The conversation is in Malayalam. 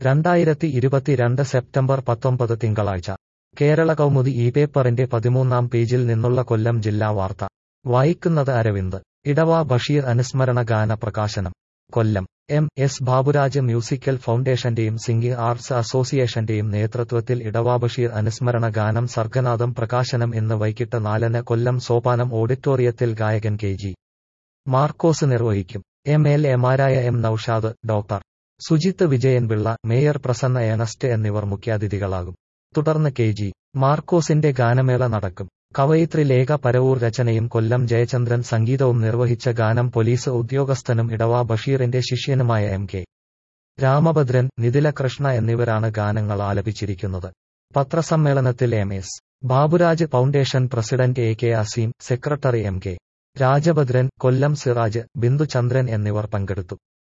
രണ്ടായിരത്തി ഇരുപത്തിരണ്ട് സെപ്റ്റംബർ പത്തൊമ്പത് തിങ്കളാഴ്ച കേരള കൗമുദി ഈ പേപ്പറിന്റെ പതിമൂന്നാം പേജിൽ നിന്നുള്ള കൊല്ലം ജില്ലാ വാർത്ത വായിക്കുന്നത് അരവിന്ദ് ഇടവ ബഷീർ അനുസ്മരണ ഗാന പ്രകാശനം Kollam M S Baburaj musical ഫൗണ്ടേഷന്റെയും സിംഗിങ് ആർട്സ് അസോസിയേഷന്റെയും നേതൃത്വത്തിൽ ഇടവ ബഷീർ അനുസ്മരണ ഗാനം സർഗനാഥം പ്രകാശനം ഇന്ന് വൈകിട്ട് നാലിന് കൊല്ലം സോപാനം ഓഡിറ്റോറിയത്തിൽ ഗായകൻ കെ ജി മാർക്കോസ് നിർവഹിക്കും എം എൽ എമാരായ M Noushad doctor Sujith Vijayanpillai mayor Prasanna Ernest എന്നിവർ മുഖ്യാതിഥികളാകും തുടർന്ന് കെ ജി മാർക്കോസിന്റെ ഗാനമേള നടക്കും കവയിത്രി ലേഖ പരവൂർ രചനയും കൊല്ലം ജയചന്ദ്രൻ സംഗീതവും നിർവഹിച്ച ഗാനം പോലീസ് ഉദ്യോഗസ്ഥനും ഇടവ ബഷീറിന്റെ ശിഷ്യനുമായ എം കെ രാമഭദ്രൻ നിതില കൃഷ്ണ എന്നിവരാണ് ഗാനങ്ങൾ ആലപിച്ചിരിക്കുന്നത് പത്രസമ്മേളനത്തിൽ M S Baburaj foundation president A K Azeem secretary M K Rajabhadran Kollam Siraj Binduchandran എന്നിവർ പങ്കെടുത്തു